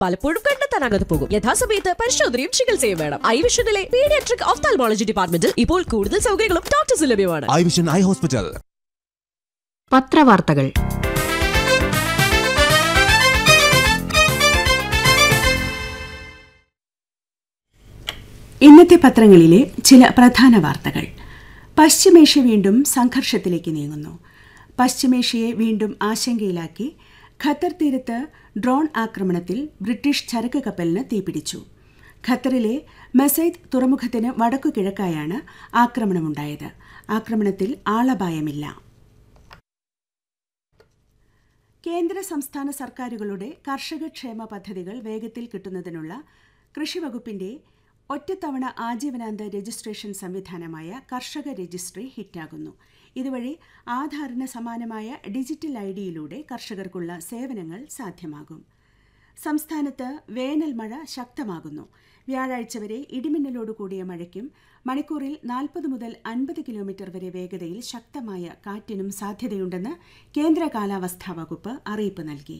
പലപ്പോഴും കണ്ടെത്താനാകാതെ പോകും യഥാസമയത്ത് പരിശോധനയും ചികിത്സയും വേണം ഐ വിഷനിലെ പീഡിയാട്രിക് ഓഫ്താൽമോളജി ഡിപ്പാർട്ട്മെന്റിൽ ഇപ്പോൾ കൂടുതൽ സൗകര്യങ്ങളും ഡോക്ടേഴ്സ് ലഭ്യമാണ് ഐ വിഷൻ ഐ ഹോസ്പിറ്റൽ പത്രവാർത്തകൾ ഇന്നത്തെ പത്രങ്ങളിലെ ചില പ്രധാന വാർത്തകൾ പശ്ചിമേഷ്യ വീണ്ടും സംഘർഷത്തിലേക്ക് നീങ്ങുന്നു പശ്ചിമേഷ്യയെ വീണ്ടും ആശങ്കയിലാക്കി ഖത്തർ തീരത്ത് ഡ്രോൺ ആക്രമണത്തിൽ ബ്രിട്ടീഷ് ചരക്ക് കപ്പലിന് തീപിടിച്ചു ഖത്തറിലെ മസൈദ് തുറമുഖത്തിന് വടക്കു കിഴക്കായാണ് ആക്രമണമുണ്ടായത് ആക്രമണത്തിൽ ആളപായമില്ല കേന്ദ്ര സംസ്ഥാന സർക്കാരുകളുടെ കർഷക ക്ഷേമ പദ്ധതികൾ വേഗത്തിൽ കിട്ടുന്നതിനുള്ള കൃഷിവകുപ്പിന്റെ ഒറ്റത്തവണ ആജീവനാന്ത രജിസ്ട്രേഷൻ സംവിധാനമായ കർഷക രജിസ്ട്രി ഹിറ്റാകുന്നു ഇതുവഴി ആധാറിന് സമാനമായ ഡിജിറ്റൽ ഐ ഡിയിലൂടെ കർഷകർക്കുള്ള സേവനങ്ങൾ സാധ്യമാകും സംസ്ഥാനത്ത് വേനൽ മഴ ശക്തമാകുന്നു വ്യാഴാഴ്ച വരെ ഇടിമിന്നലോട് കൂടിയ മഴയ്ക്കും മണിക്കൂറിൽ നാൽപ്പത് മുതൽ അൻപത് കിലോമീറ്റർ വരെ വേഗതയിൽ ശക്തമായ കാറ്റിനും സാധ്യതയുണ്ടെന്ന് കേന്ദ്ര കാലാവസ്ഥാ വകുപ്പ് അറിയിപ്പ് നൽകി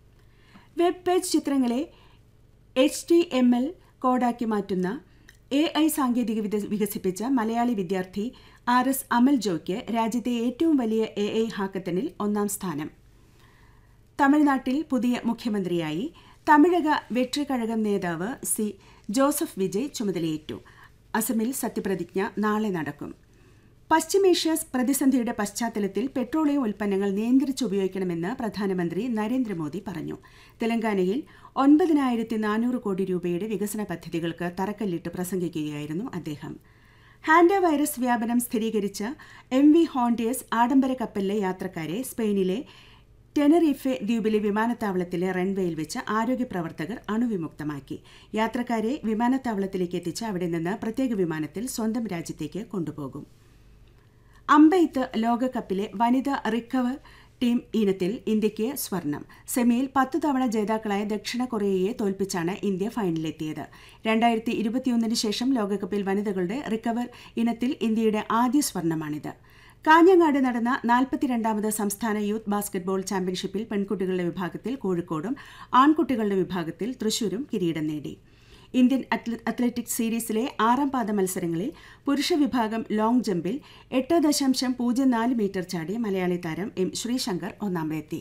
വെബ് പേജ് ചിത്രങ്ങളെ എച്ച് ടി എം എൽ കോഡാക്കി മാറ്റുന്ന എ ഐ സാങ്കേതിക വിദ്യ വികസിപ്പിച്ച മലയാളി വിദ്യാർത്ഥി ആർ എസ് അമൽ ജോയ്ക്ക് രാജ്യത്തെ ഏറ്റവും വലിയ എ ഐ ഹാക്കത്തണിൽ ഒന്നാം സ്ഥാനം തമിഴ്നാട്ടിൽ പുതിയ മുഖ്യമന്ത്രിയായി തമിഴക വെട്രിക്കഴകം നേതാവ് സി ജോസഫ് വിജയ് ചുമതലയേറ്റു അസമിൽ സത്യപ്രതിജ്ഞ നാളെ നടക്കും പശ്ചിമേഷ്യ പ്രതിസന്ധിയുടെ പശ്ചാത്തലത്തിൽ പെട്രോളിയം ഉൽപ്പന്നങ്ങൾ നിയന്ത്രിച്ചുപയോഗിക്കണമെന്ന് പ്രധാനമന്ത്രി നരേന്ദ്രമോദി പറഞ്ഞു തെലങ്കാനയിൽ ഒൻപതിനായിരത്തി നാനൂറ് കോടി രൂപയുടെ വികസന പദ്ധതികൾക്ക് തറക്കല്ലിട്ട് പ്രസംഗിക്കുകയായിരുന്നു അദ്ദേഹം ഹാൻഡ വൈറസ് വ്യാപനം സ്ഥിരീകരിച്ച എം വി ഹോണ്ടിയസ് ആഡംബര കപ്പലിലെ യാത്രക്കാരെ സ്പെയിനിലെ ടെനറിഫെ ദ്വീപിലെ വിമാനത്താവളത്തിലെ റൺവേയിൽ വെച്ച് ആരോഗ്യ പ്രവർത്തകർ അണുവിമുക്തമാക്കി യാത്രക്കാരെ വിമാനത്താവളത്തിലേക്ക് എത്തിച്ച് അവിടെ നിന്ന് പ്രത്യേക വിമാനത്തിൽ സ്വന്തം രാജ്യത്തേക്ക് കൊണ്ടുപോകും അമ്പെയ്ത്ത് ലോകകപ്പിലെ വനിതാ റിക്കവർ ടീം ഇനത്തിൽ ഇന്ത്യയ്ക്ക് സ്വർണം സെമിയിൽ പത്ത് തവണ ജേതാക്കളായ ദക്ഷിണ കൊറിയയെ തോൽപ്പിച്ചാണ് ഇന്ത്യ ഫൈനലിലെത്തിയത് രണ്ടായിരത്തി ഇരുപത്തിയൊന്നിന് ശേഷം ലോകകപ്പിൽ വനിതകളുടെ റിക്കവർ ഇനത്തിൽ ഇന്ത്യയുടെ ആദ്യ സ്വർണമാണിത് കാഞ്ഞങ്ങാട് നടന്ന നാൽപ്പത്തിരണ്ടാമത് സംസ്ഥാന യൂത്ത് ബാസ്കറ്റ്ബോൾ ചാമ്പ്യൻഷിപ്പിൽ പെൺകുട്ടികളുടെ വിഭാഗത്തിൽ കോഴിക്കോടും ആൺകുട്ടികളുടെ വിഭാഗത്തിൽ തൃശൂരും കിരീടം നേടി ഇന്ത്യൻ അത്ലറ്റിക്സ് സീരീസിലെ ആറാം പാദ മത്സരങ്ങളിൽ പുരുഷ വിഭാഗം ലോങ് ജമ്പിൽ എട്ട് ദശാംശം പൂജ്യം നാല് മീറ്റർ ചാടി മലയാളി താരം എം ശ്രീശങ്കർ ഒന്നാമതെത്തി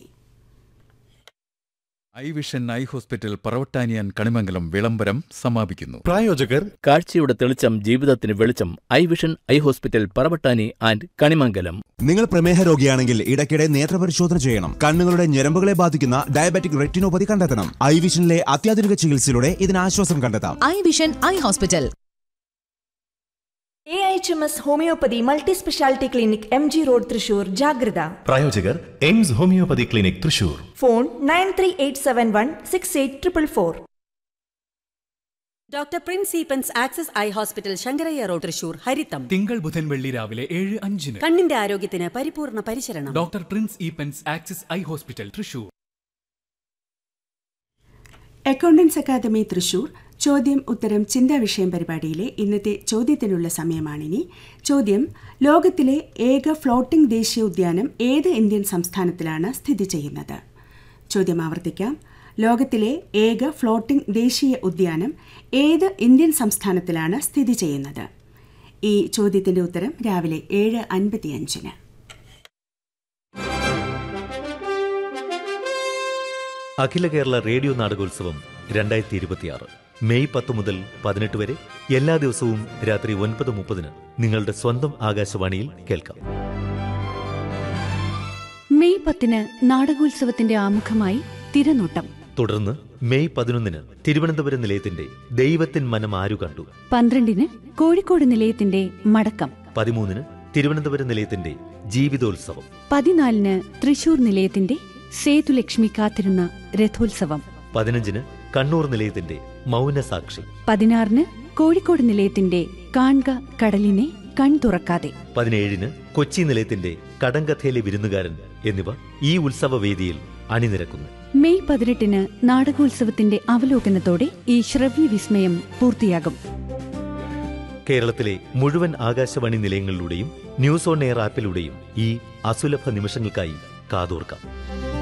ഐ വിഷൻ ഐ ഹോസ്പിറ്റൽ പറവട്ടാനിയാൻ കണിമംഗലം വിളംബരം സമാപിക്കുന്നു പ്രായോജകർ കാഴ്ചയുടെ തെളിച്ചം ജീവിതത്തിന് വെളിച്ചം eye vision eye hospital Paravattani and Kanimangalam നിങ്ങൾ പ്രമേഹ രോഗിയാണെങ്കിൽ ഇടയ്ക്കിടെ നേത്രപരിശോധന ചെയ്യണം കണ്ണുകളുടെ ഞരമ്പുകളെ ബാധിക്കുന്ന ഡയബറ്റിക് റെറ്റിനോപ്പതി കണ്ടെത്തണം ഐ വിഷനിലെ അത്യാധുനിക ചികിത്സയിലൂടെ ഇതിന് ആശ്വാസം കണ്ടെത്താം eye vision eye hospital A H M S homeopathy multi speciality clinic M G road Thrissur ജാഗ്രത പ്രായോജകർ Aims homeopathy clinic Thrissur phone nine three eight seven one six eight triple four doctor Prince Eapen's access eye hospital Sankarayya road Thrissur ഹരിത്തം തിങ്കൾ ബുധൻ വെള്ളി രാവിലെ ഏഴ് അഞ്ചിന് കണ്ണിന്റെ ആരോഗ്യത്തിന് പരിപൂർണ പരിചരണം doctor Prince Eapen's axis eye hospital Thrissur accountants academy Thrissur ചോദ്യം ഉത്തരം ചിന്താ വിഷയം പരിപാടിയിലെ ഇന്നത്തെ ചോദ്യത്തിനുള്ള സമയമാണിനി ചോദ്യം ലോകത്തിലെ ഏക ഫ്ലോട്ടിംഗ് ദേശീയ ഉദ്യാനം ഏത് ഇന്ത്യൻ സംസ്ഥാനത്തിലാണ് സ്ഥിതി ചെയ്യുന്നത് ചോദ്യം ആവർത്തിക്കാം ലോകത്തിലെ ഏക ഫ്ലോട്ടിംഗ് ദേശീയ ഉദ്യാനം ഏത് ഇന്ത്യൻ സംസ്ഥാനത്തിലാണ് സ്ഥിതി ചെയ്യുന്നത് ഈ ചോദ്യത്തിന്റെ ഉത്തരം രാവിലെ ഏഴ് അൻപത്തിയഞ്ചിന് അഖില കേരള റേഡിയോ നാടകോത്സവം രണ്ടായിരത്തി ഇരുപത്തിയാറ് മെയ് പത്ത് മുതൽ പതിനെട്ട് വരെ എല്ലാ ദിവസവും രാത്രി ഒൻപത് മുപ്പതിന് നിങ്ങളുടെ സ്വന്തം ആകാശവാണിയിൽ കേൾക്കാം മെയ് പത്തിന് നാടകോത്സവത്തിന്റെ ആമുഖമായി തിരനോട്ടം തുടർന്ന് മെയ് പതിനൊന്നിന് തിരുവനന്തപുരം നിലയത്തിന്റെ ദൈവത്തിൻ മനം ആരു കണ്ടു പന്ത്രണ്ടിന് കോഴിക്കോട് നിലയത്തിന്റെ മടക്കം പതിമൂന്നിന് തിരുവനന്തപുരം നിലയത്തിന്റെ ജീവിതോത്സവം പതിനാലിന് തൃശൂർ നിലയത്തിന്റെ സേതുലക്ഷ്മി കാത്തിരുന്ന രഥോത്സവം പതിനഞ്ചിന് കണ്ണൂർ നിലയത്തിന്റെ മൗനസാക്ഷി പതിനാറിന് കോഴിക്കോട് നിലയത്തിന്റെ കാൺക കടലിനെ കൺ തുറക്കാതെ പതിനേഴിന് കൊച്ചി നിലയത്തിന്റെ കടങ്കഥയിലെ വിരുന്നുകാരൻ എന്നിവ ഈ ഉത്സവവേദിയിൽ അണിനിരക്കുന്നു മെയ് പതിനെട്ടിന് നാടകോത്സവത്തിന്റെ അവലോകനത്തോടെ ഈ ശ്രവ്യ വിസ്മയം പൂർത്തിയാകും കേരളത്തിലെ മുഴുവൻ ആകാശവാണി നിലയങ്ങളിലൂടെയും ന്യൂസ് ഓൺ എയർ ആപ്പിലൂടെയും ഈ അസുലഭ നിമിഷങ്ങൾക്കായി കാതോർക്കാം